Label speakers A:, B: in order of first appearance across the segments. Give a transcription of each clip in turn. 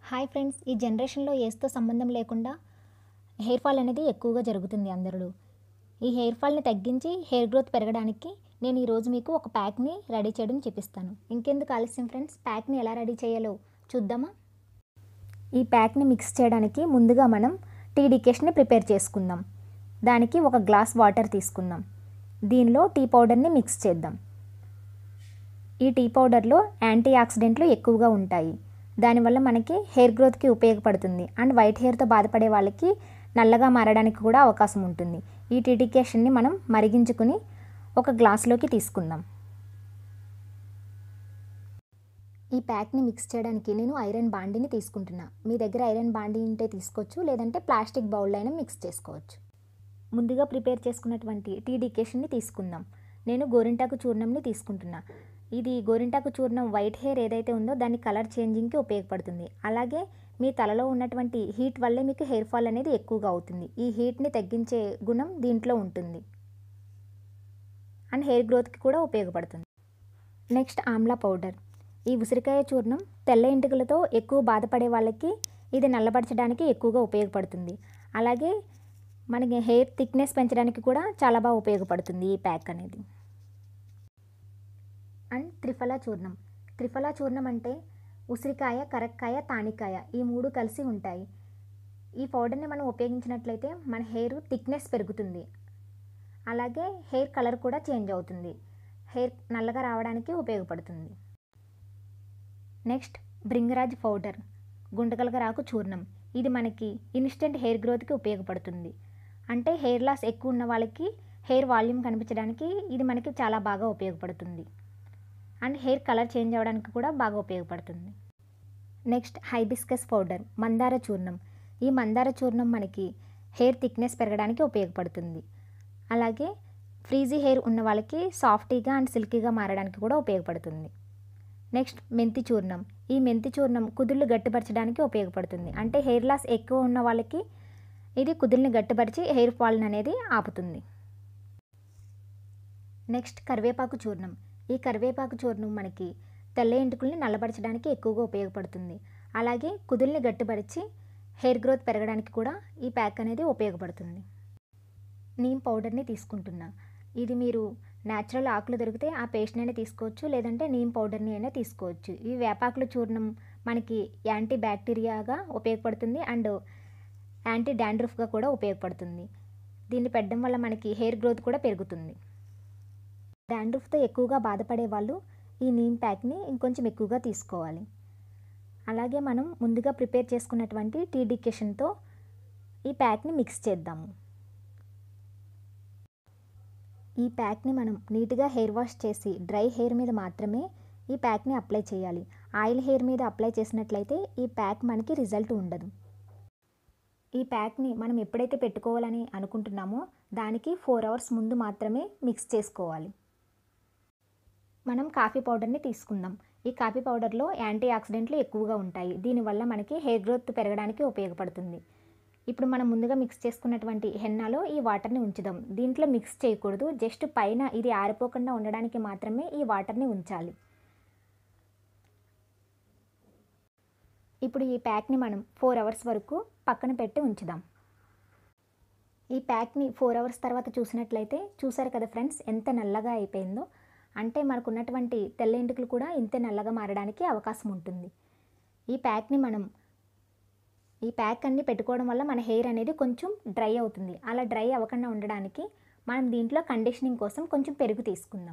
A: hi friends ఈ జనరేషన్లో ఏజ్తో సంబంధం లేకుండా హెయిర్ ఫాల్ అనేది ఎక్కువగా జరుగుతుంది అందరిలో ఈ హెయిర్ ఫాల్ని తగ్గించి హెయిర్ గ్రోత్ పెరగడానికి నేను ఈరోజు మీకు ఒక ప్యాక్ని రెడీ చేయడం చూపిస్తాను ఇంకెందుకు ఆలస్యం ఫ్రెండ్స్ ప్యాక్ని ఎలా రెడీ చేయాలో చూద్దామా ఈ ప్యాక్ని మిక్స్ చేయడానికి ముందుగా మనం టీ డికేషన్ని ప్రిపేర్ చేసుకుందాం దానికి ఒక గ్లాస్ వాటర్ తీసుకుందాం దీనిలో టీ పౌడర్ని మిక్స్ చేద్దాం ఈ టీ పౌడర్లో యాంటీ ఆక్సిడెంట్లు ఎక్కువగా ఉంటాయి దానివల్ల మనకి హెయిర్ గ్రోత్కి ఉపయోగపడుతుంది అండ్ వైట్ హెయిర్తో బాధపడే వాళ్ళకి నల్లగా మారడానికి కూడా అవకాశం ఉంటుంది ఈ టీటికేషన్ని మనం మరిగించుకుని ఒక గ్లాస్లోకి తీసుకుందాం ఈ ప్యాక్ని మిక్స్ చేయడానికి నేను ఐరన్ బాండీని తీసుకుంటున్నా మీ దగ్గర ఐరన్ బాండీ ఉంటే తీసుకోవచ్చు లేదంటే ప్లాస్టిక్ బౌల్లో అయినా మిక్స్ చేసుకోవచ్చు ముందుగా ప్రిపేర్ చేసుకున్నటువంటి టీ డికేషన్ని తీసుకుందాం నేను గోరింటాకు చూర్ణంని తీసుకుంటున్నా ఇది గోరింటాకు చూర్ణం వైట్ హెయిర్ ఏదైతే ఉందో దాని కలర్ చేంజింగ్కి ఉపయోగపడుతుంది అలాగే మీ తలలో ఉన్నటువంటి హీట్ వల్లే మీకు హెయిర్ ఫాల్ అనేది ఎక్కువగా అవుతుంది ఈ హీట్ని తగ్గించే గుణం దీంట్లో ఉంటుంది అండ్ హెయిర్ గ్రోత్కి కూడా ఉపయోగపడుతుంది నెక్స్ట్ ఆమ్లా పౌడర్ ఈ ఉసిరికాయ చూర్ణం తెల్ల ఎంటుకలతో ఎక్కువ బాధపడే వాళ్ళకి ఇది నల్లబరచడానికి ఎక్కువగా ఉపయోగపడుతుంది అలాగే మనకి హెయిర్ థిక్నెస్ పెంచడానికి కూడా చాలా బాగా ఉపయోగపడుతుంది ఈ ప్యాక్ అనేది అండ్ త్రిఫలా చూర్ణం త్రిఫలా చూర్ణం అంటే ఉసిరికాయ కరక్కాయ తానికాయ ఈ మూడు కలిసి ఉంటాయి ఈ పౌడర్ని మనం ఉపయోగించినట్లయితే మన హెయిర్ థిక్నెస్ పెరుగుతుంది అలాగే హెయిర్ కలర్ కూడా చేంజ్ అవుతుంది హెయిర్ నల్లగా రావడానికి ఉపయోగపడుతుంది నెక్స్ట్ బ్రింగరాజ్ పౌడర్ గుంటకలక రాకు చూర్ణం ఇది మనకి ఇన్స్టెంట్ హెయిర్ గ్రోత్కి ఉపయోగపడుతుంది అంటే హెయిర్ లాస్ ఎక్కువ ఉన్న వాళ్ళకి హెయిర్ వాల్యూమ్ కనిపించడానికి ఇది మనకి చాలా బాగా ఉపయోగపడుతుంది అండ్ హెయిర్ కలర్ చేంజ్ అవ్వడానికి కూడా బాగా ఉపయోగపడుతుంది నెక్స్ట్ హైబిస్కస్ పౌడర్ మందార చూర్ణం ఈ మందార చూర్ణం మనకి హెయిర్ థిక్నెస్ పెరగడానికి ఉపయోగపడుతుంది అలాగే ఫ్రీజీ హెయిర్ ఉన్న వాళ్ళకి సాఫ్టీగా అండ్ సిల్కీగా మారడానికి కూడా ఉపయోగపడుతుంది నెక్స్ట్ మెంతి చూర్ణం ఈ మెంతి చూర్ణం కుదుళ్ళు గట్టిపరచడానికి ఉపయోగపడుతుంది అంటే హెయిర్ లాస్ ఎక్కువ ఉన్న వాళ్ళకి ఇది కుదుల్ని గట్టిపరిచి హెయిర్ ఫాల్ అనేది ఆపుతుంది నెక్స్ట్ కరివేపాకు చూర్ణం ఈ కరివేపాకు చూర్ణం మనకి తెల్ల ఎంటుకల్ని నల్లబరచడానికి ఎక్కువగా ఉపయోగపడుతుంది అలాగే కుదుల్ని గట్టిపరిచి హెయిర్ గ్రోత్ పెరగడానికి కూడా ఈ ప్యాక్ అనేది ఉపయోగపడుతుంది నీమ్ పౌడర్ని తీసుకుంటున్నా ఇది మీరు న్యాచురల్ ఆకులు దొరికితే ఆ పేస్ట్ని అయినా తీసుకోవచ్చు లేదంటే నీమ్ పౌడర్ని అయినా తీసుకోవచ్చు ఈ వేపాకుల చూర్ణం మనకి యాంటీ బ్యాక్టీరియాగా ఉపయోగపడుతుంది అండ్ యాంటీ డాండ్రఫ్గా కూడా ఉపయోగపడుతుంది దీన్ని పెట్టడం వల్ల మనకి హెయిర్ గ్రోత్ కూడా పెరుగుతుంది డాండ్రఫ్తో ఎక్కువగా బాధపడే వాళ్ళు ఈ నీమ్ ప్యాక్ని ఇంకొంచెం ఎక్కువగా తీసుకోవాలి అలాగే మనం ముందుగా ప్రిపేర్ చేసుకున్నటువంటి టీ డికేషన్తో ఈ ప్యాక్ని మిక్స్ చేద్దాము ఈ ప్యాక్ని మనం నీట్గా హెయిర్ వాష్ చేసి డ్రై హెయిర్ మీద మాత్రమే ఈ ప్యాక్ని అప్లై చేయాలి ఆయిల్ హెయిర్ మీద అప్లై చేసినట్లయితే ఈ ప్యాక్ మనకి రిజల్ట్ ఉండదు ఈ ప్యాక్ని మనం ఎప్పుడైతే పెట్టుకోవాలని అనుకుంటున్నామో దానికి ఫోర్ అవర్స్ ముందు మాత్రమే మిక్స్ చేసుకోవాలి మనం కాఫీ పౌడర్ని తీసుకుందాం ఈ కాఫీ పౌడర్లో యాంటీ ఆక్సిడెంట్లు ఎక్కువగా ఉంటాయి దీనివల్ల మనకి హెయిర్ గ్రోత్ పెరగడానికి ఉపయోగపడుతుంది ఇప్పుడు మనం ముందుగా మిక్స్ చేసుకున్నటువంటి హెన్నాలో ఈ వాటర్ని ఉంచుదాం దీంట్లో మిక్స్ చేయకూడదు జస్ట్ పైన ఇది ఆరిపోకుండా ఉండడానికి మాత్రమే ఈ వాటర్ని ఉంచాలి ఇప్పుడు ఈ ప్యాక్ని మనం ఫోర్ అవర్స్ వరకు పక్కన పెట్టి ఉంచుదాం ఈ ప్యాక్ని ఫోర్ అవర్స్ తర్వాత చూసినట్లయితే చూసారు కదా ఫ్రెండ్స్ ఎంత నల్లగా అయిపోయిందో అంటే మనకు ఉన్నటువంటి తెల్ల ఎంటుకలు కూడా ఇంతే నల్లగా మారడానికి అవకాశం ఉంటుంది ఈ ప్యాక్ని మనం ఈ ప్యాక్ అన్ని పెట్టుకోవడం వల్ల మన హెయిర్ అనేది కొంచెం డ్రై అవుతుంది అలా డ్రై అవ్వకుండా ఉండడానికి మనం దీంట్లో కండిషనింగ్ కోసం కొంచెం పెరుగు తీసుకుందాం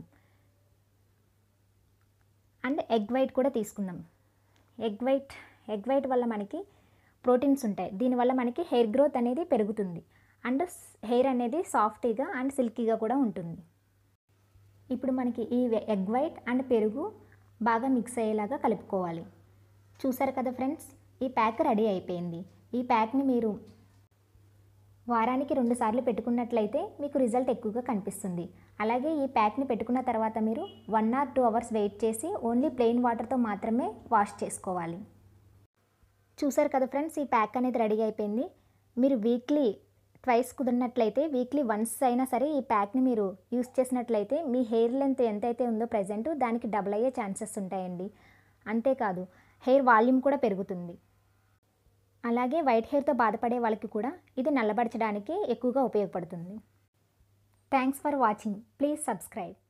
A: అండ్ ఎగ్ వైట్ కూడా తీసుకుందాం ఎగ్ వైట్ ఎగ్ వైట్ వల్ల మనకి ప్రోటీన్స్ ఉంటాయి దీనివల్ల మనకి హెయిర్ గ్రోత్ అనేది పెరుగుతుంది అండ్ హెయిర్ అనేది సాఫ్టీగా అండ్ సిల్కీగా కూడా ఉంటుంది ఇప్పుడు మనకి ఈ ఎగ్ వైట్ అండ్ పెరుగు బాగా మిక్స్ అయ్యేలాగా కలుపుకోవాలి చూసారు కదా ఫ్రెండ్స్ ఈ ప్యాక్ రెడీ అయిపోయింది ఈ ప్యాక్ని మీరు వారానికి రెండు సార్లు పెట్టుకున్నట్లయితే మీకు రిజల్ట్ ఎక్కువగా కనిపిస్తుంది అలాగే ఈ ప్యాక్ని పెట్టుకున్న తర్వాత మీరు one or two hours wait చేసి ఓన్లీ ప్లెయిన్ వాటర్తో మాత్రమే వాష్ చేసుకోవాలి చూసారు కదా ఫ్రెండ్స్ ఈ ప్యాక్ అనేది రెడీ అయిపోయింది మీరు వీక్లీ ట్వైస్ కుదిరినట్లయితే వీక్లీ వన్స్ అయినా సరే ఈ ప్యాక్ని మీరు యూస్ చేసినట్లయితే మీ హెయిర్ లెంత్ ఎంతైతే ఉందో ప్రజెంట్ దానికి డబుల్ అయ్యే ఛాన్సెస్ ఉంటాయండి అంతేకాదు హెయిర్ వాల్యూమ్ కూడా పెరుగుతుంది అలాగే వైట్ హెయిర్తో బాధపడే వాళ్ళకి కూడా ఇది నల్లబరచడానికి ఎక్కువగా ఉపయోగపడుతుంది thanks for watching please subscribe